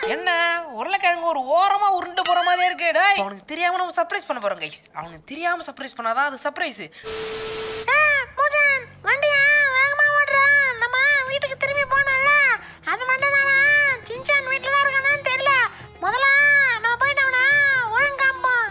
என்ன உருளைக்கிழங்கு ஒரு ஓரமா உருண்டு போற மாதிரியே இருக்கு டேய் அவனுக்கு தெரியாம நம்ம சர்ப்ரைஸ் பண்ண போறோம் கைஸ் அவனுக்கு தெரியாம சர்ப்ரைஸ் பண்ணாதான் அது சர்ப்ரைஸ் பூஜன் வண்டியா வேகமா ஓடுறா நம்ம வீட்டுக்கு திரும்பி போனோம்ல அது மட்டும் தான் சின்சான் வீட்டில் தான் இருக்கானான்னு தெரியல முதல்ல நம்ம போயிட்டோம்னா ஒழுங்காம்போம்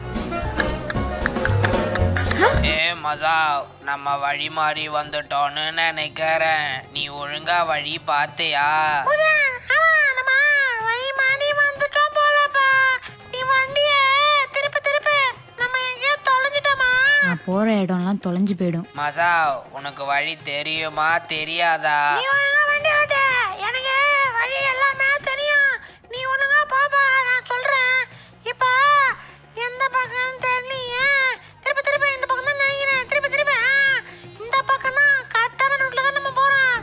ஏ மசா நம்ம வழி மாறி வந்துட்டோம்னு நினைக்கிறேன் நீ ஒழுங்கா வழி பார்த்தியா பூஜன் ஆமா நம்ம வழி மாறி வந்துட்டோம் போலப்பா நீ வண்டியை திருப்பி திருப்பி நம்ம எங்கேயோ தொலைஞ்சிட்டோமா நான் போற இடம்லாம் தொலைஞ்சு போயிடும் மசா உனக்கு வழி தெரியுமா தெரியாதா நீ ஒழுங்கா வண்டி ஓட்டு எனக்கு வழி எல்லாமே தெரியும் நீ ஒழுங்கா பாப்பா நான் சொல்றேன் இப்போ எந்த பக்கம் தெரியலையே திருப்பி திருப்பி இந்த பக்கம் தான் நினைக்கிறேன் திருப்பி திருப்பி ஆ, இந்த பக்கம் தான் கரெக்டான ரூட்ல தான் நம்ம போறோம்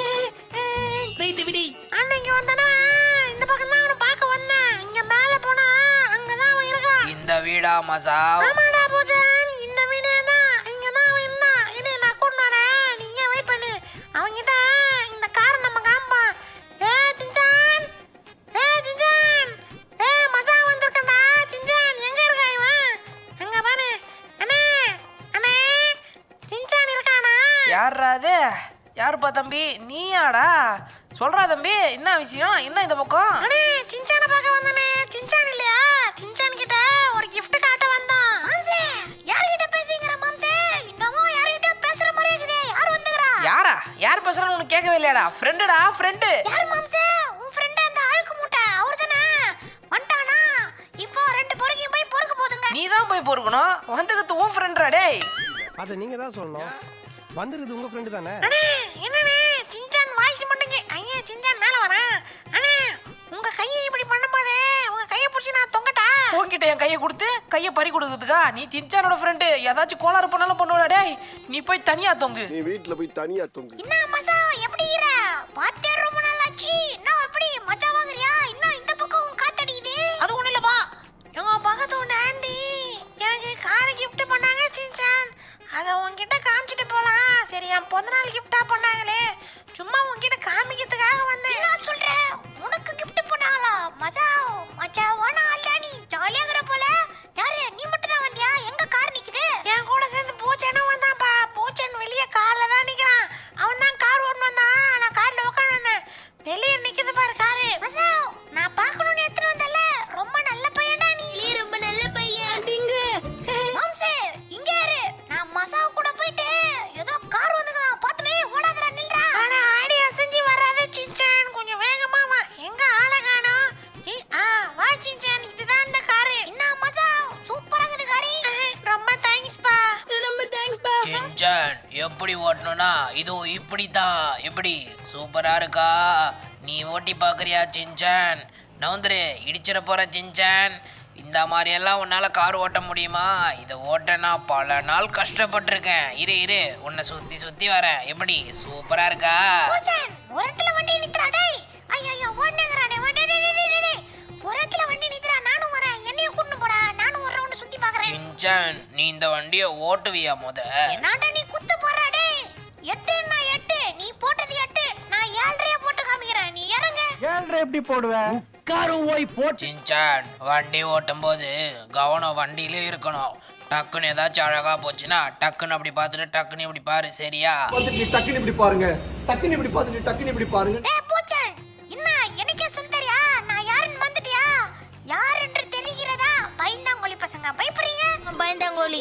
அன்னைக்கு வந்தானே இந்த பக்கம் தான் அவனை பார்க்க வந்தேன் இங்க மேல போனா அங்கதான் அவன் இருக்கான் இந்த வீடா மசா ஆமாடா பூஜன் இந்த வீடே தான் இங்க தான் அவன் இருந்தான் இரு நான் கூட்டிட்டு வரேன் நீங்க வெயிட் பண்ணு அவன்கிட்ட இந்த காரை நம்ம காமிப்போம் ஏ சிஞ்சான் ஏ சிஞ்சான் ஏ மஜா வந்திருக்கடா சிஞ்சான் எங்க இருக்கா இவன் அங்க பாரு அண்ணே அண்ணே சிஞ்சான் இருக்கானா யார்ரா அது யாருப்பா தம்பி நீயாடா சொல்றா தம்பி என்ன விஷயம் என்ன இந்த பக்கம் அண்ணே சிஞ்சானை பார்க்க வந்தானே சிஞ்சான் இல்லையா சிஞ்சான் கிட்ட ஒரு gift காட்ட வந்தோம் மாம்சே யார்கிட்ட பேசுங்கற மாம்சே இன்னமும் யார்கிட்ட பேசுற மாதிரி இருக்குது யார் வந்துங்கறா யாரா யார் பேசுறான்னு உனக்கு கேட்கவே இல்லையாடா ஃப்ரெண்டுடா ஃப்ரெண்டு யார் மாம்சே உன் ஃப்ரெண்ட் அந்த அழுக்கு மூட்டை அவர்தானே வந்துட்டானா இப்போ ரெண்டு பொறுக்கையும் போய் பொறுக்க போதுங்க நீ தான் போய் பொறுக்கணும் வந்துக்கிறது உன் ஃப்ரெண்ட்ரா டேய் அதை நீங்க தான் சொல்லணும் வந்துருது உங்க ஃப்ரெண்டு தானே அண்ணே என்னண்ணே சிஞ்சான் வாய்ஸ் மட்டுங்க ஐயா சிஞ்சான் மேல வரான் அண்ணே உங்க கையை இப்படி பண்ணும்போது உங்க கையை பிடிச்சி நான் தொங்கட்டா உன்கிட்ட என் கையை கொடுத்து கையை பறி கொடுக்குறதுக்கா நீ சின்சானோட ஃப்ரெண்டு ஏதாச்சும் கோளாறு பண்ணாலும் பண்ணுவா டேய் நீ போய் தனியா தொங்கு நீ வீட்ல போய் தனியா தொங்கு என்ன மசா எப்படி இர பாத்தே ரொம்ப நாளாச்சு இன்னும் எப்படி மச்சா வாங்குறியா இன்னும் இந்த பக்கம் உன் காத்தடிக்குது அது ஒண்ணு இல்லப்பா எங்க பக்கத்து உன் ஆண்டி எனக்கு கார் கிஃப்ட் பண்ணாங்க சின்சான் அதை உன்கிட்ட காமிச்சிட்டு போலாம் சரி என் பிறந்த நாள் கிஃப்டா பண்ணாங்களே சும்மா உன்கிட்ட காமிக்கிறதுக்காக வந்தேன் என்ன சொல்ற உனக்கு கிஃப்ட் பண்ணாங்களா மசா மச்சா ஓனா ஆள்டா நீ ஜாலியா இருக்கிற போல யாரு நீ மட்டும் தான் வந்தியா எங்க கார் நிக்குது என் கூட சேர்ந்து பூச்சனும் வந்தான்ப்பா பூச்சன் வெளியே கார்ல தான் நிக்கிறான் அவன் தான் கார் ஓட்டு வந்தான் நான் கார்ல உட்காந்து வந்தேன் வெளியே நிக்குது பாரு காரு மசா நான் பார்க்கணும்னு எடுத்துட்டு வந்தல ரொம்ப நல்ல பையன்டா நீ ரொம்ப நல்ல பையன் டிங்கு மாம்சே இங்க யாரு நான் மசாவு கூட போயிட்டு ஏதோ கார் வந்துதான் பாத்துனே ஓடாதடா நில்றா ஆனா ஆடி அசஞ்சி வராத சின்சான் கொஞ்சம் வேகமா வா எங்க ஆள காணோம் ஏய், ஆ வா சின்சான் இதுதான் அந்த காரு என்ன மசா சூப்பரா இருக்குது காரி ரொம்ப தேங்க்ஸ் பா ரொம்ப தேங்க்ஸ் பா சின்சான் எப்படி ஓட்டணும்னா இதோ இப்படி தான் எப்படி சூப்பரா இருக்கா நீ ஓட்டி பார்க்கறியா சின்சான் நவுந்துரு இடிச்சிட போற சின்சான் இந்த மாதிரி எல்லாம் உன்னால கார் ஓட்ட முடியுமா இதை ஓட்ட நான் பல நாள் கஷ்டப்பட்டிருக்கேன் இரு இரு உன்னை சுத்தி சுத்தி வரேன் எப்படி சூப்பரா இருக்கா பூச்சன் ஒரு இடத்துல வண்டி நிறுத்துறா டேய் ஐயோ ஓடுனங்கறானே வண்டி டேய் டேய், டேய் டேய் ஒரு இடத்துல வண்டி நிறுத்துறா நானும் வரேன் என்னையும் கூட்டிட்டு போடா நானும் ஒரு ரவுண்ட் சுத்தி பார்க்கறேன் சின்சான் நீ இந்த வண்டியை ஓட்டுவியா முத என்னாட்ட நீ குத்து போறா டேய் எட்டு நான் எட்டு நீ போட்டது எட்டு நான் ஏழ்றைய போட்டு காமிக்கிறேன் நீ இறங்கு ஏழ்ரை எப்படி போடுவேன் உட்காரும் போய் போட்டு சின்சான் வண்டி ஓட்டும் போது கவனம் வண்டியிலே இருக்கணும் டக்குன்னு ஏதாச்சும் அழகா போச்சுன்னா டக்குன்னு அப்படி பார்த்துட்டு டக்குன்னு இப்படி பாரு சரியா பார்த்துட்டு டக்குன்னு இப்படி பாருங்க டக்குன்னு இப்படி பார்த்துட்டு டக்குன்னு இப்படி பாருங்க டேய் பூச்சன் என்ன எனக்கே சொல்லி தரியா நான் யாருன்னு வந்துட்டியா யார் என்று தெரிகிறதா பயந்தாங்கோலி பசங்க பயப்படுறீங்க பயந்தாங்கோலி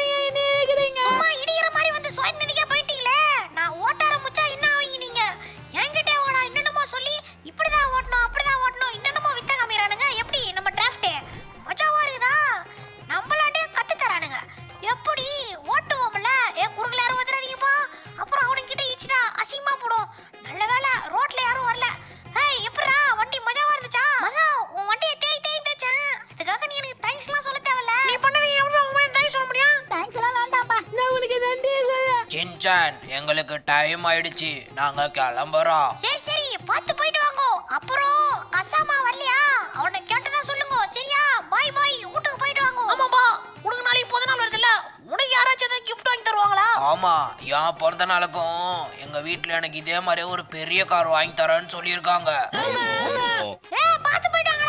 சும்மா இடிக்கிற மாதிரி வந்து சுவாட் நதிக்கே போயிட்டீங்களே நான் ஓட்ட ஆரம்பிச்சா என்ன ஆவீங்க நீங்க என்கிட்ட ஓடா என்னென்னமோ சொல்லி இப்படிதான் ஓட்டணும் அப்படிதான் ஓட்டணும் என்னென்னமோ வித்த காமிக்கிறானுங்க எப்படி நம்ம டிராஃப்ட் மஜாவா இருக்குதா நம்மளாண்டே கத்து தரானுங்க எப்படி ஓட்டுவோம்ல ஏ குறுகல யாரும் வந்துடாதீங்கப்பா அப்புறம் அவனுங்கிட்ட இடிச்சிட்டா அசிங்கமா போடும் நல்ல வேளை ரோட்ல யாரும் வரல ஏய் எப்படிடா வண்டி மஜாவா இருந்துச்சா மஜா உன் வண்டியை தேய் தேய் தேய்ச்சேன் அதுக்காக நீ எனக்கு தேங்க்ஸ்லாம் சொல்ல தேவையில்ல நீ பண்ணது எவ்வளவு உண்மையை தேங்க்ஸ் சொல்ல முடியும் தேங்க்ஸ் எல்லாம் வேண்டாம்ப்பா நான் உனக்கு நன்றி சின்சான் எங்களுக்கு டைம் ஆயிடுச்சு நாங்க கிளம்புறோம் சரி சரி பார்த்து போயிட்டு வாங்க அப்புறம் கசாமா வரலையா அவனை கேட்டதா சொல்லுங்க சரியா பாய் பாய் வீட்டுக்கு போயிட்டு வாங்க ஆமாப்பா உனக்கு நாளைக்கு பொது நாள் வருதுல்ல உனக்கு யாராச்சும் ஏதாவது கிஃப்ட் வாங்கி தருவாங்களா ஆமா என் பிறந்த நாளுக்கும் எங்க வீட்ல எனக்கு இதே மாதிரி ஒரு பெரிய கார் வாங்கி தரேன்னு சொல்லியிருக்காங்க ஏ பார்த்து போயிட்டு வாங்கடா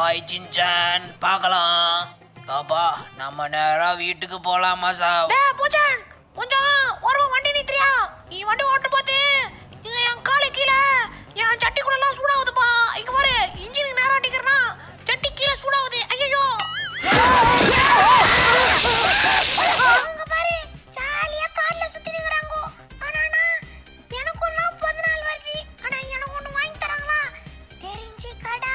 பாய் சின்சான் பார்க்கலாம் அப்பா நம்ம நேரா வீட்டுக்கு போலாமா சார் டே பூஜன் கொஞ்சம் ஒரு வண்டி நிறுத்துறியா நீ வண்டி ஓட்டு பார்த்து இங்க என் காலு கீழே என் சட்டி கூட எல்லாம் சூடாகுதுப்பா இங்க பாரு இன்ஜினுக்கு நேரம் அடிக்கிறனா சட்டி கீழே சூடாகுது ஐயோ அவங்க பாரு ஜாலியா கார்ல சுத்தி நிக்கறாங்க ஆனா நான் எனக்கும் நாற்பது நாள் வருது ஆனா எனக்கு ஒண்ணு வாங்கி தராங்களா தெரிஞ்சுக்கடா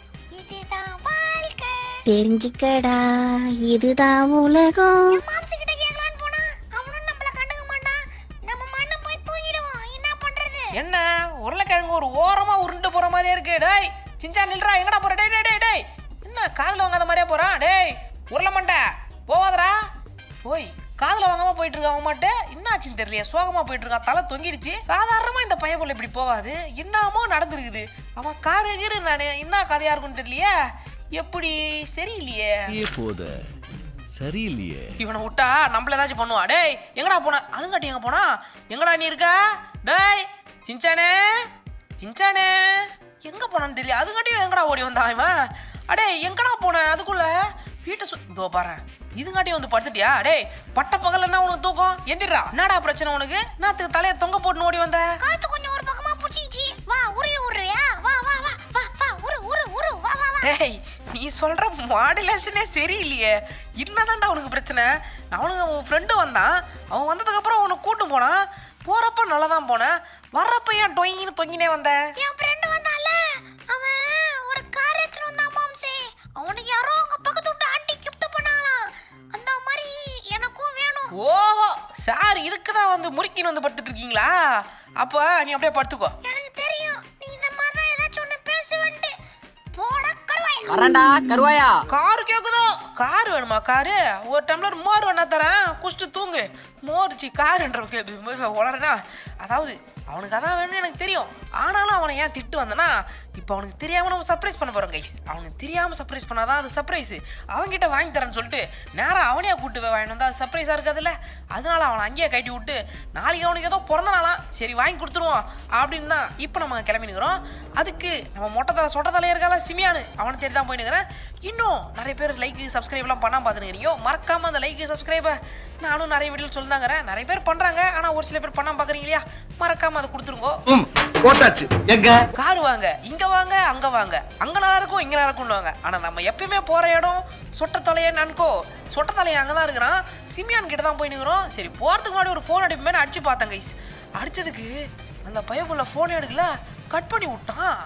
இதுதான் வாழ்க்கை தெரிஞ்சுக்கடா இதுதான் உலகம் என் மாம்சு கிட்ட கேட்கலான்னு போனா அவனும் நம்மள கண்டுக்க மாட்டான் நம்ம மண்ணு போய் தூங்கிடுவோம் என்ன பண்றது என்ன உருளைக்கிழங்கு ஒரு ஓரமா உருண்டு போற மாதிரியே இருக்கு டேய் சின்சான் நில்றா எங்கடா போற டேய் டேய் டேய் டேய் என்ன காதுல வாங்காத மாதிரியே போறான் டேய் உருளை மண்டை போவாதடா போய் காதுல வாங்காம போயிட்டு இருக்கான் அவன் மாட்டே என்னாச்சுன்னு தெரியலையே சோகமா போயிட்டு இருக்கான் தலை தொங்கிடுச்சு சாதாரணமா இந்த பையன் போல இப்படி போவாது என்னமோ நடந்திருக்குது அவன் காரு கீரு நானு என்ன கதையா இருக்கும்னு தெரியலையே எப்படி சரியில்லையே போத சரியில்லையே இவனை விட்டா நம்மள ஏதாச்சும் பண்ணுவா டேய் எங்கடா போன அதுங்காட்டி எங்க போனா எங்கடா நீ இருக்க டேய் சின்சானே சின்சானே எங்க போனான்னு தெரியல அதுங்காட்டியும் எங்கடா ஓடி வந்தான் இவன் அடே எங்கடா போன அதுக்குள்ள வீட்டை சு இதோ பாரு இதுங்காட்டியும் வந்து படுத்துட்டியா டேய் பட்ட பகல் என்ன உனக்கு தூக்கம் எந்திரா என்னடா பிரச்சனை உனக்கு நாத்துக்கு தலையை தொங்க போட்டு ஓடி வந்த கழுத்து கொஞ்சம் ஒரு பக்கமா புடிச்சிச்சு வா உரு உருயா வா வா வா வா வா உரு உரு உரு வா வா வா டேய் நீ சொல்ற மாடுலேஷனே சரியில்லையே என்னதான்டா அவனுக்கு பிரச்சனை அவனுக்கு அவன் ஃப்ரெண்டு வந்தான் அவன் வந்ததுக்கு அப்புறம் அவனை கூட்டு போனான் போறப்ப நல்லா தான் போனேன் வர்றப்ப ஏன் டொயின்னு தொங்கினே வந்த என் ஃப்ரெண்ட் வந்தால அவன் ஒரு கார் எடுத்துட்டு வந்தான் மாம்சே அவனுக்கு யாரோ அவங்க பக்கத்து விட்டு ஆண்டி கிஃப்ட் பண்ணாங்களாம் அந்த மாதிரி எனக்கும் வேணும் ஓஹோ சார் இதுக்கு தான் வந்து முறுக்கின்னு வந்து படுத்துட்டு இருக்கீங்களா அப்போ நீ அப்படியே படுத்துக்கோ எனக்கு தெரியும் நீ இந்த மாதிரி தான் ஏதாச்சும் ஒன்று பேசுவேன்ட்டு போட கருவாய் வரேன்டா கருவாயா காரு கேக்குதோ கார் வேணுமா காரு ஒரு டம்ளர் மோர் வேணா தரேன் குடிச்சிட்டு தூங்கு மோர் சி காருன்ற உளறனா அதாவது அவனுக்கு அதான் வேணும்னு எனக்கு தெரியும் ஆனாலும் அவனை ஏன் திட்டு வந்தனா இப்போ அவனுக்கு தெரியாம நம்ம சர்ப்ரைஸ் பண்ண போறோம் கைஸ் அவனுக்கு தெரியாம சர்ப்ரைஸ் பண்ணாதான் அது சர்ப்ரைஸ் அவன்கிட்ட வாங்கி தரேன்னு சொல்லிட்டு நேரா அவனையா கூட்டு போய் வாங்கிட்டு வந்தா அது சர்ப்ரைஸா இருக்காதுல்ல அதனால அவனை அங்கேயே கட்டி விட்டு நாளைக்கு அவனுக்கு ஏதோ பிறந்த நாளாம் சரி வாங்கி கொடுத்துருவோம் அப்படின்னு தான் இப்போ நம்ம கிளம்பினுக்கிறோம் அதுக்கு நம்ம மொட்டை தலை சொட்ட தலையா இருக்கால சிமியானு அவனை தேடி தான் போயினுக்கிறேன் இன்னும் நிறைய பேர் லைக் சப்ஸ்கிரைப்லாம் பண்ணாம பார்த்துருக்கீங்க மறக்காம அந்த லைக் சப்ஸ்கிரைபை நானும் நிறைய வீடியோ சொல்லிதாங்கிறேன் நிறைய பேர் பண்றாங்க ஆனா ஒரு சில பேர் பண்ணாம பார்க்குறீங்க இல்லையா மறக்காம அதை கொடுத்துருங்கோ போட்டாச்சு எங்க கார் வாங்க இங்க வாங்க அங்க வாங்க அங்க நல்லா இருக்கும் இங்க நல்லா இருக்கும்னுவாங்க ஆனா நம்ம எப்பயுமே போற இடம் சொட்ட தலையே நன்கோ சொட்ட தலையை அங்கே தான் இருக்கிறான் சிமியான் கிட்ட தான் போய் நிற்கிறோம் சரி போறதுக்கு முன்னாடி ஒரு ஃபோன் அடிப்பேன்னு அடிச்சு பார்த்தேன் கைஸ் அடிச்சதுக்கு அந்த பயபுள்ள ஃபோன் எடுக்கல கட் பண்ணி விட்டான்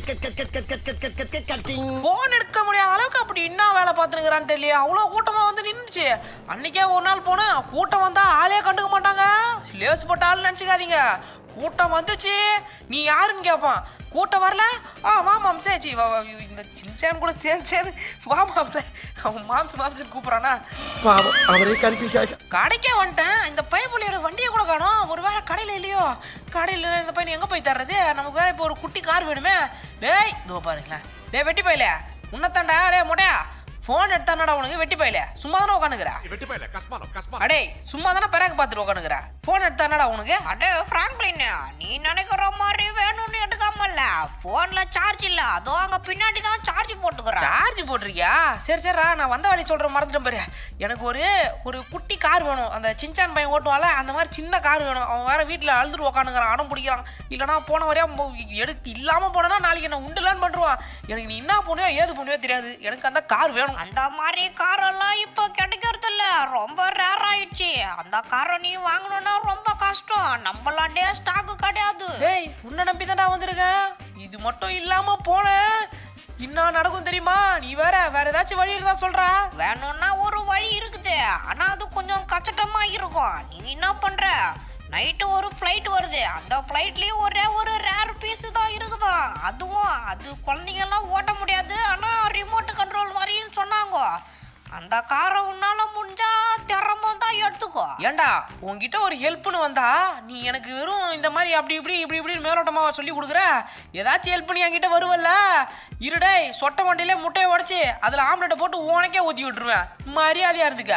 ஃபோன் எடுக்க முடியாத அளவுக்கு அப்படி என்ன வேலை பார்த்துருக்கிறான்னு தெரியல அவ்வளோ கூட்டமாக வந்து நின்றுச்சு அன்னைக்கே ஒரு நாள் போனேன் கூட்டம் வந்தா ஆளே கண்டுக்க மாட்டாங்க லேசுப்பட்ட ஆள் நினச்சிக்காதீங்க கூட்டம் வந்துச்சு நீ யாருன்னு கேட்பான் கூட்டம் வரல ஆ வா மாம்சே சி வா, வா, இந்த சின்சான் கூட சேர்ந்து சேர்ந்து வா மாம்ச அவன் மாம்சு மாம்சன்னு கூப்பிட்றானா பாவம் அவரே கன்ஃபியூஸ் ஆயிட்டா கடைக்கே வந்துட்டேன் இந்த பையன் வண்டியை கூட காணோம் ஒரு வேளை கடையில் இல்லையோ கடையில் இல்லைன்னா இந்த பையன் எங்கே போய் தர்றது நமக்கு வேற இப்போ ஒரு குட்டி கார் வேணுமே டேய் இதோ பாருங்களேன் டேய் வெட்டி பையல உன்னத்தாண்டா டேய் மொட்டையா ஃபோன் எடுத்தானடா உனக்கு வெட்டி பையல சும்மா தானே உட்காந்துக்கிற அடே சும்மா தானே பிறகு பார்த்துட்டு உட்காந்துக்கிற ஃபோன் எடுத்தானடா உனக்கு அடே ஃப்ராங்க்லின் நீ நினைக்கிற மாதிரி வேணும்னு எடுக்காமல்ல போன்ல சார்ஜ் இல்ல அதோ அங்க பின்னாடி தான் சார்ஜ் போட்டுக்கிறேன் சார்ஜ் போட்டிருக்கியா சரி சரிடா நான் வந்த வழி சொல்கிறேன் மறந்துட்டேன் பாரு எனக்கு ஒரு ஒரு குட்டி கார் வேணும் அந்த சின்சான் பையன் ஓட்டுவான்ல அந்த மாதிரி சின்ன கார் வேணும் அவன் வேற வீட்டில் அழுதுட்டு உக்காந்துக்கிறான் அடம் பிடிக்கிறான் இல்லைனா போன வரையா எடுக்கு இல்லாமல் போனேன்னா நாளைக்கு என்ன உண்டுலான்னு பண்ணுவான் எனக்கு நீ என்ன பண்ணுவியோ ஏது பண்ணுவியோ தெரியாது எனக்கு அந்த கார் வேணும் அந்த மாதிரி கார் எல்லாம் இப்போ கிடைக்கிறது இல்ல ரொம்ப ரேர் ஆயிடுச்சு அந்த காரை நீ வாங்கணும்னா ரொம்ப கஷ்டம் நம்மளாண்டே ஸ்டாக் கிடையாது டேய் உன்னை நம்பி தான்டா வந்திருக்கேன் இது மட்டும் இல்லாம போனேன் என்ன நடக்கும் தெரியுமா நீ வேற வேற ஏதாச்சும் வழி இருந்தா சொல்றா வேணும்னா ஒரு வழி இருக்குது ஆனா அது கொஞ்சம் கஷ்டமா இருக்கும் நீ என்ன பண்ற நைட்டு ஒரு ஃப்ளைட் வருது அந்த ஃப்ளைட்லயும் ஒரே ஒரு ரேர் பீஸ் தான் இருக்குதா அதுவும் அது குழந்தைங்கெல்லாம் ஓட்ட முடியாது ஆனா ரிமோட் கண்ட்ரோல் மாதிரின்னு சொன்னாங்க அந்த காரை உன்னால முடிஞ்சா திறமை தான் எடுத்துக்கோ ஏன்டா உன்கிட்ட ஒரு ஹெல்ப்னு வந்தா நீ எனக்கு வெறும் இந்த மாதிரி அப்படி இப்படி இப்படி இப்படின்னு மேலோட்டமா சொல்லி கொடுக்குற ஏதாச்சும் ஹெல்ப் பண்ணி என்கிட்ட வருவல்ல இருடே சொட்ட வண்டியில முட்டையை உடைச்சு அதுல ஆம்லெட்டை போட்டு உனக்கே ஊத்தி விட்டுருவேன் மரியாதையா இருந்துக்க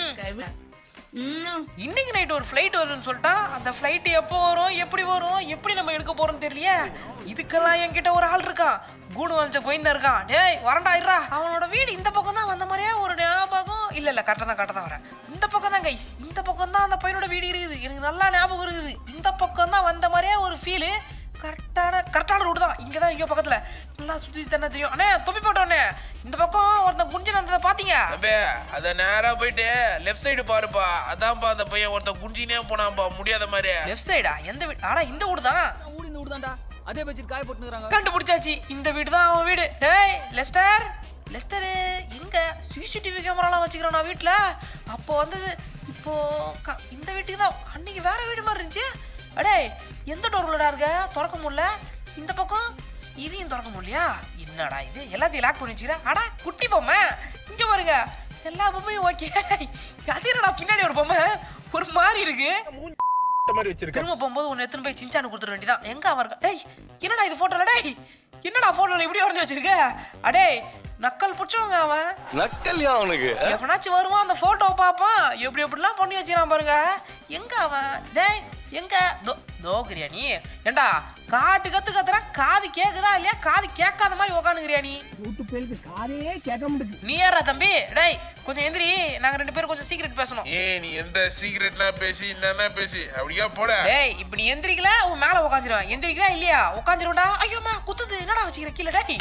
ம் இன்னைக்கு நைட் ஒரு ஃப்ளைட் வருதுன்னு சொல்லிட்டா அந்த ஃப்ளைட் எப்போ வரும் எப்படி வரும் எப்படி நம்ம எடுக்க போறோம்னு தெரியலையே இதுக்கெல்லாம் என்கிட்ட ஒரு ஆள் இருக்கான் கூடு வளைச்ச கோயந்தா இருக்கான் டேய் வரண்டா இருடா அவனோட வீடு இந்த பக்கம் தான் வந்த மாதிரியே ஒரு ஞாபகம் இல்ல இல்ல கரெக்டாக தான் கரெக்டாக தான் வரேன் இந்த பக்கம் தான் கைஸ் இந்த பக்கம் தான் அந்த பையனோட வீடு இருக்குது எனக்கு நல்லா ஞாபகம் இருக்குது இந்த பக்கம் தான் வந்த மாதிரியே ஒரு ஃபீலு கரெக்டான கரெக்டான ரூட் தான் இங்கே தான் இங்கே பக்கத்தில் நல்லா சுற்றி தானே தெரியும் அண்ணே தொப்பி போட்டோண்ணே இந்த பக்கம் ஒருத்தன் குஞ்சன் வந்ததை பார்த்தீங்க அபே அத நேரா போயிட்டு லெஃப்ட் சைடு பாருப்பா அதான்ப்பா அந்த பையன் ஒருத்தன் குஞ்சினே போனான்ப்பா முடியாத மாதிரி லெஃப்ட் சைடா எந்த வீடு ஆனா இந்த வீடு தான் ஊடி இந்த விடுதாண்டா அதே வச்சு காய போட்டுக்கிறாங்க கண்டுபிடிச்சாச்சு இந்த வீடு தான் அவன் வீடு டேய் லெஸ்டர் லெஸ்டர் எங்க சிசிடிவி கேமராலாம் வச்சுக்கிறோம் நான் வீட்டில் அப்போ வந்தது இப்போ க- இந்த வீட்டுக்கு தான் அன்னைக்கு வேற வீடு மாதிரி இருந்துச்சு அடே எந்த டோர் உள்ளடா இருக்க திறக்க முடியல இந்த பக்கம் இதையும் திறக்க முடியலையா என்னடா இது எல்லாத்தையும் லாக் பண்ணி வச்சுக்கிறேன் அடா குட்டி பொம்மை இங்க பாருங்க எல்லா பொம்மையும் ஓகே அது என்னடா பின்னாடி ஒரு பொம்மை ஒரு மாதிரி இருக்கு மாதிரி வச்சிருக்க திரும்ப போகும்போது உன்னை எடுத்துன்னு போய் சின்சானு கொடுத்துட வேண்டியதான் எங்க அவன் இருக்கா டேய் என்னடா இது போட்டோல டேய் என்னடா போட்டோல இப்படி வரைஞ்சு வச்சிருக்க அடே நக்கல் புடிச்சவங்க அவன் நக்கல்யா அவனுக்கு எப்பனாச்சும் வருவான் அந்த போட்டோ பார்ப்பான் எப்படி எப்படிலாம் பண்ணி வச்சிருக்கான் பாருங்க எங்க அவன் டேய் எங்க தோ தோக்குறியா நீ ஏண்டா காட்டு கத்து கத்துறா காது கேக்குதா இல்லையா காது கேட்காத மாதிரி உக்காந்துக்கிறியா நீ வீட்டு பேருக்கு காரே கேட்க முடியுது நீ யாரா தம்பி டேய் கொஞ்சம் எந்திரி நாங்க ரெண்டு பேரும் கொஞ்சம் சீக்கிரட் பேசணும் ஏ நீ எந்த சீக்ரெட்லாம் பேசி என்னன்னா பேசி அப்படியா போட டேய் இப்ப நீ எந்திரிக்கல உன் மேல உட்காந்துருவேன் எந்திரிக்கல இல்லையா உட்காந்துருவா ஐயோமா குத்துது என்னடா வச்சுக்கிற கீழே டேய்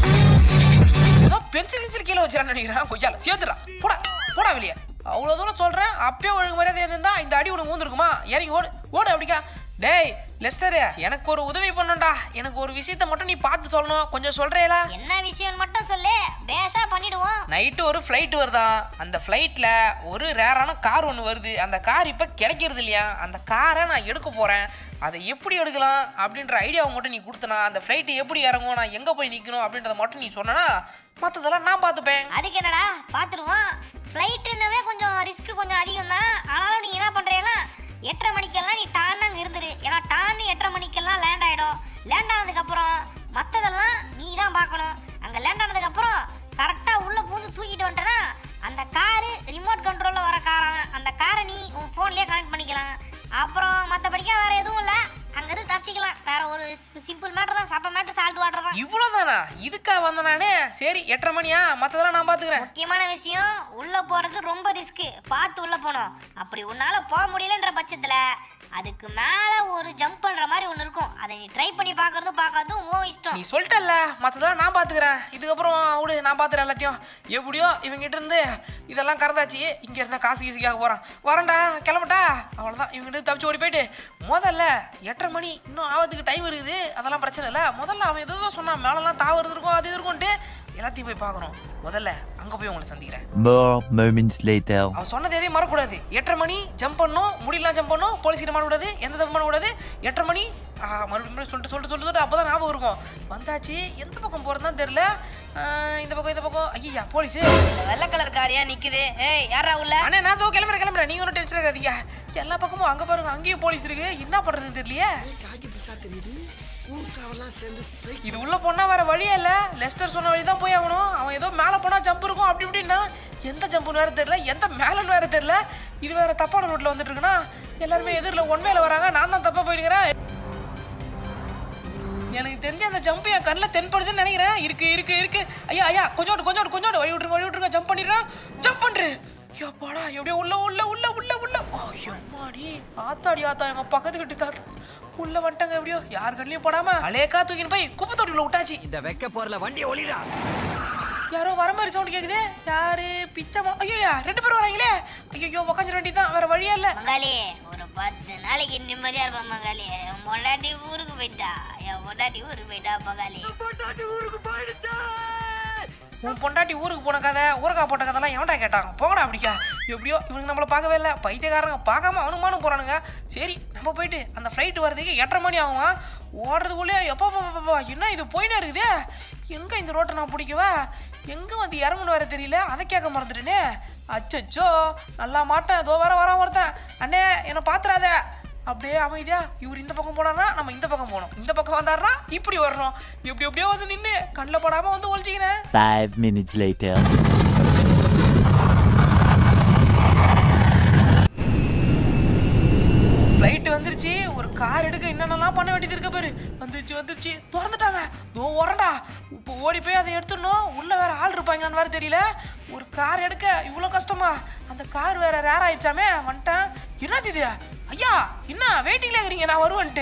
ஏதோ பென்சில் கின்சில் கீழே வச்சிடான்னு நினைக்கிறேன் கொய்யால சேர்த்துடா போடா போடா வெளியே அவ்வளோ தூரம் சொல்றேன் அப்பயே ஒழுங்கு மரியாதை இருந்தா இந்த அடி உனக்கு ஊந்துருக்குமா இறங்கி ஓடு ஓடு அப்படிக்கா டேய் லெஸ்டரு எனக்கு ஒரு உதவி பண்ணுண்டா எனக்கு ஒரு விஷயத்த மட்டும் நீ பார்த்து சொல்லணும் கொஞ்சம் சொல்றேலா என்ன விஷயம்னு மட்டும் சொல்லு பேசா பண்ணிடுவோம் நைட்டு ஒரு ஃப்ளைட் வருதாம் அந்த ஃப்ளைட்டில் ஒரு ரேரான கார் ஒன்று வருது அந்த கார் இப்போ கிடைக்கிறது இல்லையா அந்த காரை நான் எடுக்க போகிறேன் அதை எப்படி எடுக்கலாம் அப்படின்ற ஐடியாவை மட்டும் நீ கொடுத்தனா அந்த ஃப்ளைட்டு எப்படி இறங்கும் நான் எங்கே போய் நிற்கணும் அப்படின்றத மட்டும் நீ சொன்னனா மற்றதெல்லாம் நான் பார்த்துப்பேன் அதுக்கு என்னடா பார்த்துருவோம் ஃப்ளைட்டுன்னவே கொஞ்சம் ரிஸ்க் கொஞ்சம் அதிகம் தான் ஆனாலும் நீ என்ன பண்ணுறீங்கன்னா எட்டரை மணிக்கெல்லாம் நீ டான்னு அங்கே இருந்துரு ஏன்னா டான்னு எட்டரை மணிக்கெல்லாம் லேண்ட் ஆகிடும் லேண்ட் ஆனதுக்கப்புறம் மற்றதெல்லாம் நீ தான் பார்க்கணும் அங்கே லேண்ட் ஆனதுக்கப்புறம் கரெக்டாக உள்ளே பூந்து தூக்கிட்டு வந்துட்டேன்னா அந்த காரு ரிமோட் கண்ட்ரோலில் வர காரான் அந்த காரை நீ உன் ஃபோன்லேயே கனெக்ட் பண்ணிக்கலாம் அப்புறம் மற்றபடிக்கா வேறு எதுவும் இல்லை அங்கேருந்து தப்பிச்சிக்கலாம் வேற ஒரு சிம்பிள் மேட்டர் தான் சப்ப மேட்டர் சால்ட் வாட்டர் தான் இவ்வளோதானா இதுக்கா வந்த நானே சரி எட்டரை மணியா மற்றதெல்லாம் நான் பார்த்துக்கிறேன் முக்கியமான விஷயம் உள்ள போறது ரொம்ப ரிஸ்க் பார்த்து உள்ள போகணும் அப்படி உன்னால போக முடியலன்ற பட்சத்துல அதுக்கு மேல ஒரு ஜம்ப் பண்ற மாதிரி ஒன்று இருக்கும் அதை நீ ட்ரை பண்ணி பார்க்கறதும் பார்க்காதும் உன் இஷ்டம் நீ சொல்லிட்டல்ல மற்றதெல்லாம் நான் பார்த்துக்கிறேன் இதுக்கப்புறம் விடு நான் பார்த்துக்கிறேன் எல்லாத்தையும் எப்படியோ இவங்ககிட்ட இருந்து இதெல்லாம் கறந்தாச்சு இங்கே இருந்தால் காசு கீசுக்காக போகிறான் வரேன்டா கிளம்பட்டா அவ்வளோதான் இவங்ககிட்ட தப்பிச்சு ஓடி போயிட்டு முதல்ல எட்டரை மணி இன்னும் ஆவதுக்கு டைம் இருக்குது அதெல்லாம் பிரச்சனை இல்லை முதல்ல அவன் எதோ சொன்னான் மேலெல்லாம் தாவறது இருக்கும் அது இது இருக்கும்ன்ட்டு எல்லாத்தையும் போய் பார்க்கணும் முதல்ல அங்கே போய் உங்களை சந்திக்கிறேன் More moments later. அவன் சொன்னது எதையும் மறக்கக்கூடாது எட்டரை மணி ஜம்ப் பண்ணணும் முடியலாம் ஜம்ப் பண்ணணும் போலீஸ் கிட்ட மாட்டக்கூடாது எந்த தப்பு பண்ணக்கூடாது எட்டரை மணி ஆ, மறுபடியும் மறுபடியும் சொல்லிட்டு சொல்லிட்டு சொல்லிட்டு சொல்லிட்டு அப்போ தான் ஞாபகம் இருக்கும் வந்தாச்சு எந்த பக்கம் போகிறதுதான் தெரில இந்த பக்கம் இந்த பக்கம் ஐயா போலீஸ் வெள்ளை கலர் காரியா நிக்குது ஏய் யாரா உள்ள அண்ணே நான் தோ கிளம்புறேன் கிளம்புறேன் நீங்கள் ஒன்றும் டென்ஷன் ஆகாதீங்க எல்லா பக்கமும் அங்கே பாருங்க அங்கேயும் போலீஸ் இருக்கு என்ன பண்ணுறதுன்னு தெரியலையே இது உள்ள போனா வேற வழியே இல்ல லெஸ்டர் சொன்ன வழி தான் போய் ஆகணும் அவன் ஏதோ மேல போனா ஜம்ப் இருக்கும் அப்படி இப்படின்னா எந்த ஜம்ப்னு வேற தெரியல எந்த மேலன்னு வேற தெரியல இது வேற தப்பான ரூட்ல வந்துட்டு இருக்குன்னா எல்லாருமே எதிரில் ஒன்மையில வராங்க நான் தான் தப்பா போயிடுக்கிறேன் எனக்கு தெரிஞ்ச அந்த ஜம்ப் என் கண்ணில் தென்படுதுன்னு நினைக்கிறேன் இருக்கு இருக்கு இருக்கு ஐயா ஐயா கொஞ்சோண்டு கொஞ்சோண்டு கொஞ்சோண்டு வழி விட்டுருங்க வழி விட்டுருங்க ஜம்ப் பண்ணிடுறேன் ஜம்ப் பண்று எப்படா எப்படியோ உள்ள உள்ள உள்ள உள்ள உள்ள ஐயோ அம்மாடி ஆத்தாடி ஆத்தா எங்க பக்கத்து வீட்டு தாத்தா உள்ள வந்துட்டாங்க எப்படியோ யார் கண்ணிலையும் போடாம அலேக்கா தூக்கின்னு போய் குப்பை தொட்டில விட்டாச்சு இந்த வெக்க போறல வண்டியை ஒளிடா யாரோ வர மாதிரி சவுண்ட் கேக்குது யாரு பிச்சமா ஐயோ ரெண்டு பேரும் வராங்களே ஐயோ உக்காஞ்சிட வேண்டியதான் வேற வழியே இல்ல மங்காளி ஒரு பத்து நாளைக்கு நிம்மதியா இருப்பேன் மங்காளி என் பொண்டாட்டி ஊருக்கு போயிட்டா என் பொண்டாட்டி ஊருக்கு போயிட்டா மங்காளி உன் பொண்டாட்டி ஊருக்கு போன கதை ஊருக்கா போட்ட கதைலாம் எவன்டா கேட்டாங்க போங்கடா அப்படிக்கா எப்படியோ இவனுக்கு நம்மள பார்க்கவே இல்லை பைத்தியக்காரங்க பார்க்காம அனுமானம் போறானுங்க சரி நம்ம போயிட்டு அந்த ஃப்ளைட் வர்றதுக்கு எட்டரை மணி ஆகும் ஓடுறதுக்குள்ளே எப்போ பாப்பா என்ன இது போயினே இருக்குதே எங்க இந்த ரோட்டை நான் பிடிக்கவா எங்க வந்து இறங்கணும் வேற தெரியல அதை கேட்க மறந்துட்டேனே அச்சச்சோ நல்லா மாட்டேன் இதோ வர வர ஒருத்தன் அண்ணே என்னை பாத்துறாத அப்படியே அமைதியா இவர் இந்த பக்கம் போனார்னா நம்ம இந்த பக்கம் போகணும் இந்த பக்கம் வந்தாருன்னா இப்படி வரணும் எப்படி எப்படியோ வந்து நின்று கண்ணில் படாம வந்து ஒழிச்சிக்கினேன் Five minutes later. ஃப்ளைட் வந்துருச்சு ஒரு கார் எடுக்க என்னென்னலாம் பண்ண வேண்டியது இருக்க பாரு வந்துருச்சு வந்துருச்சு திறந்துட்டாங்க தோ ஓரண்டா இப்போ ஓடி போய் அதை எடுத்துடணும் உள்ள வேற ஆள் இருப்பாங்களான்னு வேற தெரியல ஒரு கார் எடுக்க இவ்வளோ கஷ்டமா அந்த கார் வேற ரேர் ஆயிடுச்சாமே வந்துட்டேன் என்னது இது ஐயா என்ன வெயிட்டிங்ல இருக்கிறீங்க நான் வருவேன்ட்டு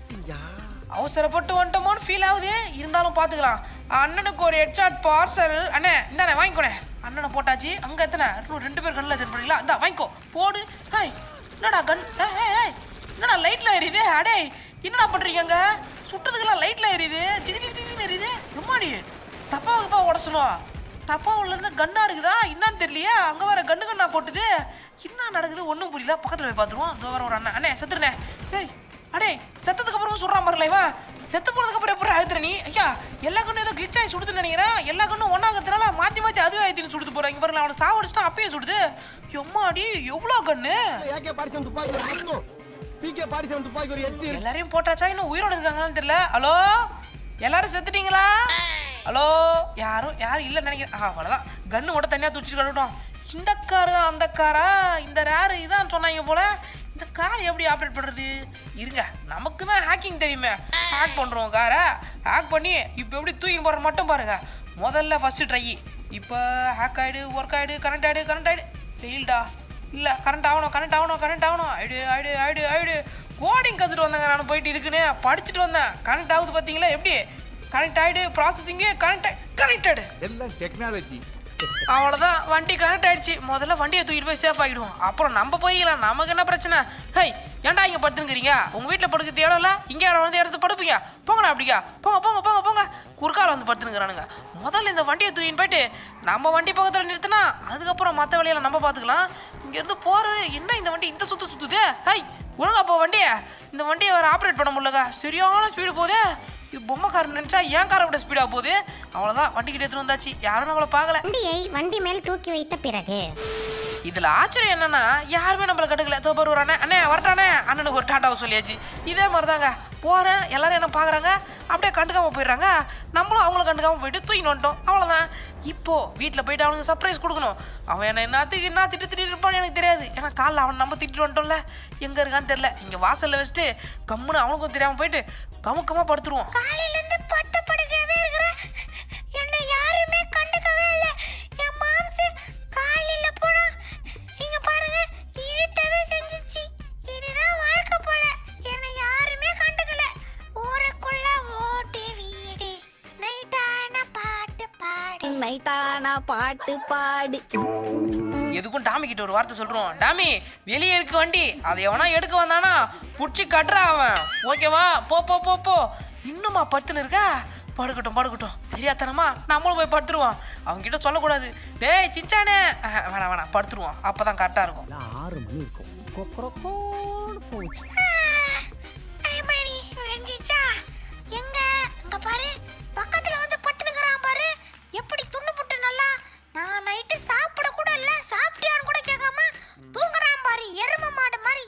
அவசரப்பட்டு வந்துட்டோமோன்னு ஃபீல் ஆகுது இருந்தாலும் பார்த்துக்கலாம் அண்ணனுக்கு ஒரு ஹெட்ஷாட் பார்சல் அண்ணே இந்தாண்ணே வாங்கிக்கோண்ணே அண்ணனை போட்டாச்சு அங்கே எத்தனை இன்னும் ரெண்டு பேர் கண்ணில் தென்படுறீங்களா இந்தா வாங்கிக்கோ போடு ஹாய் என்னடா கன் ஏய், ஏய், ஏய், என்னடா லைட்ல எரியுது அடே என்னடா பண்ணுறீங்க அங்கே சுட்டதுக்கெல்லாம் லைட்ல எரியுது சிக்கு சிக்கு சிக்கு எரியுது எம்மாடி தப்பா தப்பா உடசணும் தப்பா உள்ளது கன்னா இருக்குதா என்னன்னு தெரியலையே அங்கே வேற கண்ணு கண்ணா கொட்டுது என்ன நடக்குது ஒன்றும் புரியல பக்கத்தில் போய் பார்த்துருவோம் இதோ வர ஒரு அண்ணன் அண்ணே செத்துருண்ணே ஏய் அடே செத்ததுக்கு அப்புறமா சொல்றான் பாருல இவன் செத்து போனதுக்கு அப்புறம் எப்படி அழுத்துற நீ ஐயா எல்லா கண்ணும் ஏதோ கிளிச் ஆகி சுடுதுன்னு நினைக்கிறேன் எல்லா கண்ணும் ஒன்னாகிறதுனால மாத்தி மாத்தி அது ஆயிடுன்னு சுடுது போறாங்க பாருங்க அவனை சாவடிச்சிட்டான் அப்பயே சுடுது எம்மாடி எவ்வளோ கண்ணு ஏகே பாடிச்சவன் துப்பாக்கி ஒரு பத்து பிகே பாடிச்சவன் துப்பாக்கி ஒரு எட்டு எல்லாரையும் போட்டாச்சா இன்னும் உயிரோட இருக்காங்களான்னு தெரியல ஹலோ எல்லாரும் செத்துட்டீங்களா ஹலோ யாரும் யாரும் இல்லைன்னு நினைக்கிறேன் ஆ அவ்வளோதான் கன்று மட்டும் தனியாக தூச்சிட்டு கட்டட்டும் இந்த காரு தான் அந்த காரா இந்த ரேரு இதான் சொன்னாங்க போல இந்த கார் எப்படி ஆப்ரேட் பண்ணுறது இருங்க நமக்கு தான் ஹேக்கிங் தெரியுமே ஹேக் பண்ணுறோம் காரை ஹேக் பண்ணி இப்போ எப்படி தூக்கி போடுற மட்டும் பாருங்க முதல்ல ஃபஸ்ட்டு ட்ரை இப்போ ஹேக் ஆகிடு ஒர்க் ஆகிடு கனெக்ட் ஆகிடு கனெக்ட் ஆகிடு ஃபெயில்டா இல்லை கரண்ட் ஆகணும் கரண்ட் ஆகணும் கரண்ட் ஆகணும் ஆயிடு ஆயிடு ஆயிடு ஆயிடு கோடிங் கற்றுட்டு வந்தேங்க நான் போயிட்டு இதுக்குன்னு படிச்சுட்டு வந்தேன் கனெக்ட் ஆகுது பார்த்தீங்களா எப்படி கனெக்ட் ஆகிடு ப்ராசஸிங்கு கனெக்ட் கனெக்டடு எல்லாம் டெக்னாலஜி அவ்வளோதான் வண்டி கனெக்ட் ஆயிடுச்சு முதல்ல வண்டியை தூக்கிட்டு போய் சேஃப் ஆகிடுவோம் அப்புறம் நம்ம போய்க்கலாம் நமக்கு என்ன பிரச்சனை ஹை ஏன்டா இங்கே படுத்துங்கிறீங்க உங்கள் வீட்டில் படுக்கிறது இடம் இல்லை இங்கே இடம் வந்து இடத்து படுப்பீங்க போங்கடா அப்படியா போங்க போங்க போங்க போங்க குறுக்கால வந்து படுத்துனுங்கிறானுங்க முதல்ல இந்த வண்டியை தூக்கின்னு போயிட்டு நம்ம வண்டி பக்கத்தில் நிறுத்தினா அதுக்கப்புறம் மற்ற வேலையெல்லாம் நம்ம பார்த்துக்கலாம் இங்கேருந்து போகிறது என்ன இந்த வண்டி இந்த சுத்து சுற்றுது ஹை ஒழுங்கா போ வண்டியை இந்த வண்டியை வேறு ஆப்ரேட் பண்ண முடியலங்க சரியான ஸ்பீடு போகுதே இது பொம்மை கார் நினச்சா ஏன் காரை விட ஸ்பீடாக போகுது அவ்வளோதான் வண்டி கிட்ட எடுத்துட்டு வந்தாச்சு யாரும் நம்மளை பார்க்கல வண்டியை வண்டி மேல் தூக்கி வைத்த பிறகு இதுல ஆச்சரியம் என்னன்னா யாருமே நம்மள கட்டுக்கல தோ பாரு ஒரு அண்ணன் அண்ணே வரட்டானே அண்ணனுக்கு ஒரு டாட்டாவை சொல்லியாச்சு இதே மாதிரி தாங்க போகிறேன் எல்லாரும் என்ன பார்க்குறாங்க அப்படியே கண்டுக்காம போயிடுறாங்க நம்மளும் அவங்கள கண்டுக்காம போயிட்டு தூக்கின்னு வந்துட்டோம் அவ்வளோதான் இப்போ வீட்டில் போயிட்டு அவனுக்கு சர்ப்ரைஸ் கொடுக்கணும் அவன் என்ன என்னத்துக்கு என்ன திட்டு திட்டு இருப்பான்னு எனக்கு தெரியாது ஏன்னா காலைல அவன் நம்ம திட்டு வந்துட்டோம்ல எங்கே இருக்கான்னு தெரியல இங்கே வாசலில் வச்சுட்டு கம்முன்னு அவனுக்கும் தெரியாமல் போயிட்டு கமுக்கமாக படுத்துருவோம் காலையில இருந்து பட்டு படுக்கவே இருக்கிறேன் என்னை யாருமே கண்டுக்கவே இல்லை என் மாம்சு காலையில போனா இங்க பாருங்க இருட்டவே செஞ்சுச்சு இதுதான் வாழ்க்கை போல என்னை யாருமே கண்டுக்கல ஊருக்குள்ள ஓட்டு வீடு நைட்டான பாட்டு பாடு நைட்டானா பாட்டு பாடு எதுக்கும் டாமி கிட்ட ஒரு வார்த்தை சொல்றோம் டாமி வெளியே இருக்கு வண்டி அதை எவனா எடுக்க வந்தானா புடிச்சு கட்டுறா அவன் ஓகேவா போ போ போ போ இன்னுமா படுத்துன்னு இருக்கா படுக்கட்டும் படுக்கட்டும் தெரியாதனமா நம்மளும் போய் படுத்துருவோம் அவங்க கிட்ட சொல்லக்கூடாது டேய் சிஞ்சானே அஹ், வேணாம் வேணாம் படுத்துருவோம் அப்பதான் கரெக்டா இருக்கும் ஆறு மணி இருக்கும் கொக்கரக்கோன்னு போச்சு ஐமணி வெஞ்சிச்சா எங்க அங்க பாரு பக்கத்துல வந்து பட்டுனுக்குறான் பாரு எப்படி துண்ணு புட்டு நல்லா நான் நைட்டு சாப்பிட கூட இல்ல சாப்பிட்டியான்னு கூட கேட்காம தூங்குறான் பாரு எரும மாடு மாதிரி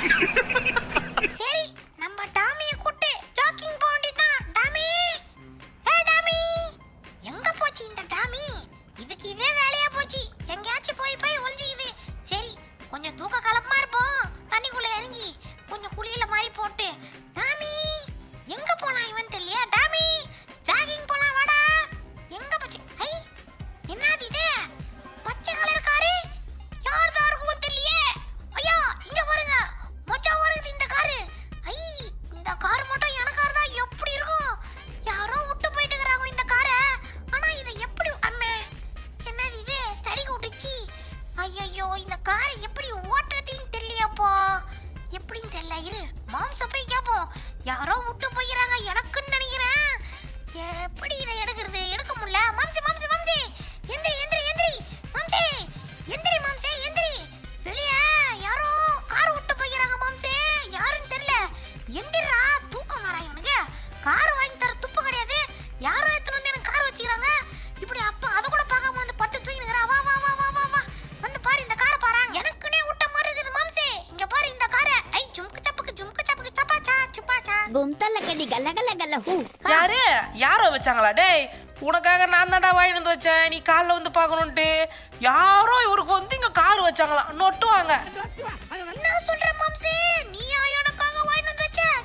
சரி நம்ம டாமியை கூட்டு ஜாக்கிங் போக வேண்டியதான் டாமி ஏ டாமி எங்க போச்சு இந்த டாமி இதுக்கு இதே வேலையா போச்சு எங்கேயாச்சும் போய் போய் ஒளிஞ்சிக்குது சரி கொஞ்சம் தூக்க கலப்பமா இருப்போம் தண்ணிக்குள்ள இறங்கி கொஞ்சம் குளியல மாதிரி போட்டு டாமி எங்க போனா இவன் தெரியலையா டாமி ஜாகிங் போலாம் வாடா எங்க போச்சு ஐ என்னது இது பச்சை கலர் காரு யார் தான் இருக்கும் தெரியலையே ஐயா இங்க பாருங்க மொச்சா வருது இந்த காரு ஐ இந்த கார் மட்டும் எனக்கா இருந்தா எப்படி இருக்கும் யாரோ விட்டு போயிட்டு இருக்கிறாங்க இந்த காரை ஆனா இதை எப்படி அம்மே என்னது இது தடிக்க விட்டுச்சு ஐயோ இந்த காரை எப்படி ஓட்டுறதுன்னு தெரியலையாப்பா எப்படின்னு தெரியல இரு மாம்ச போய் கேட்போம் யாரோ விட்டு போய்க்கிறாங்க எனக்குன்னு நினைக்கிறேன் எப்படி இதை எடுக்கிறது எடுக்க முடியல மாம்சி மாம்சி மாம்சி எந்திரி எந்திரி எந்திரி மாம்சி எந்திரி மாம்சே எந்திரி வெளியே யாரோ கார் விட்டு போய்க்கிறாங்க மாம்சே யாருன்னு தெரியல எந்திரா தூக்கம் வரா இவனுக்கு கார் வாங்கி தர துப்பு கிடையாது யாரோ எடுத்துன்னு வந்து எனக்கு கார் வச்சுக்கிறாங்க இப்படி அப்பா அதை கூட பார்க்காம வந்து பட்டு தூங்கினுக்கிறா வா வா வா வா வா வா வந்து பாரு இந்த காரை பாரு எனக்குனே விட்ட மாதிரி இருக்குது மாம்சே இங்க பாரு இந்த காரை ஐ ஜும்க்கு சப்புக்கு ஜும்க்கு சப்புக்கு சப்பாச்சா சுப்பாச்சா கும்தல்ல கடி கல்ல கல்ல கல்ல ஹூ யாரு யாரோ வச்சாங்களா டேய் உனக்காக நான் தான்டா வாங்கி வந்து வச்சேன் நீ காலைல வந்து பார்க்கணுன்ட்டு யாரோ இவருக்கு வந்து இங்க கார் வச்சாங்களாம் நொட்டுவாங்க என்ன சொல்ற மாம்சே நீயா எனக்காக வாங்கிட்டு வந்து வச்ச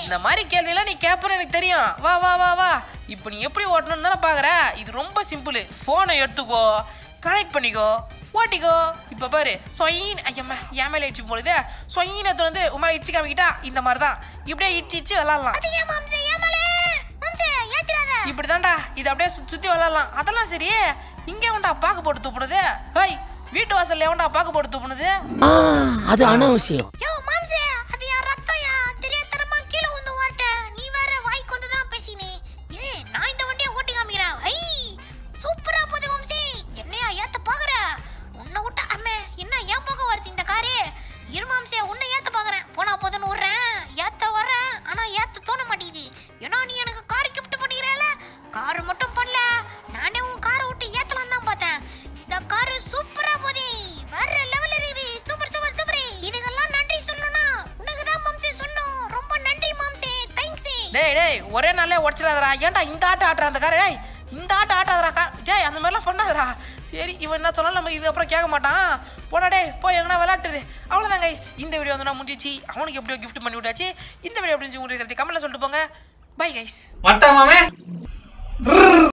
இந்த மாதிரி கேள்வியெல்லாம் நீ கேட்பன்னு எனக்கு தெரியும் வா வா வா வா இப்போ நீ எப்படி ஓட்டணும்னு தானே பார்க்குற இது ரொம்ப சிம்பிள் ஃபோனை எடுத்துக்கோ கனெக்ட் பண்ணிக்கோ ஓட்டிக்கோ இப்போ பாரு சொயின் ஐயம்மா என் மேலே இடிச்சு போடுது சொயின் எடுத்து வந்து உமால இடிச்சு காமிக்கிட்டா இந்த மாதிரி தான் இப்படியே இடிச்சு இடிச்சு விளாட்லாம் அது ஏன் மாம்சே ஏமலே மாம்சே ஏத்திராத இப்படி தான்டா இது அப்படியே சுற்றி சுற்றி விளாட்லாம் அதெல்லாம் சரி இங்கே வேண்டா பாக்கு போட்டு துப்புனது ஹாய் வீட்டு வாசல்ல எவன்டா பாக்கு போட்டு துப்புனது அது அனாவசியம் யோ மாம்சே அது யார் ரத்தம்யா தெரியாதனமா கீழே வந்து வாட்டேன் நீ வேற வாய்க்கு வந்து தான் பேசினே இரு நான் இந்த வண்டியை ஓட்டி காமிக்கிறேன் ஐ சூப்பரா போகுது மாம்சே என்னையா ஏத்த பாக்குற உன்னை விட்ட அம்மே என்ன ஏன் பக்கம் வருது இந்த காரு இரு மாம்சே உன்னை ஏத்த பாக்குறேன் போனா போதுன்னு விடுறேன் ஏத்த வர்றேன் ஆனா ஏத்த தோண மாட்டேங்குது ஏன்னா நீ எனக்கு கார் கிஃப்ட் பண்ணிக்கிறேல கார் மட்டும் பண்ணல நானே உன் காரை விட்டு ஏத்தலாம் தான் பார்த்தேன் இந்த காரு சூப்பரா போதே வேற லெவல் இருக்குது சூப்பர் சூப்பர் சூப்பர் இதுக்கெல்லாம் நன்றி சொல்லணும்னா உனக்கு தான் மாம்சே சொல்லணும் ரொம்ப நன்றி மாம்சே தேங்க்ஸ் டேய் டேய் ஒரே நாளே உடச்சிடாதடா ஏன்டா இந்த ஆட்டம் ஆட்டுற அந்த காரை டேய் இந்த ஆட்டம் ஆட்டாதடா கா டேய் அந்த மாதிரிலாம் பண்ணாதடா சரி இவன் என்ன சொன்னாலும் நம்ம இது அப்புறம் கேட்க மாட்டான் போடா டேய் போய் எங்கன்னா விளாட்டுரு அவ்வளோதான் கைஸ் இந்த வீடியோ வந்து நான் முடிஞ்சிச்சு அவனுக்கு எப்படியோ கிஃப்ட் பண்ணி விட்டாச்சு இந்த வீடியோ எப்படி இருந்துச்சு உங்களுக்கு கமெண்ட்ல சொல்லிட்டு போங்க பை கைஸ் மட்டமாமே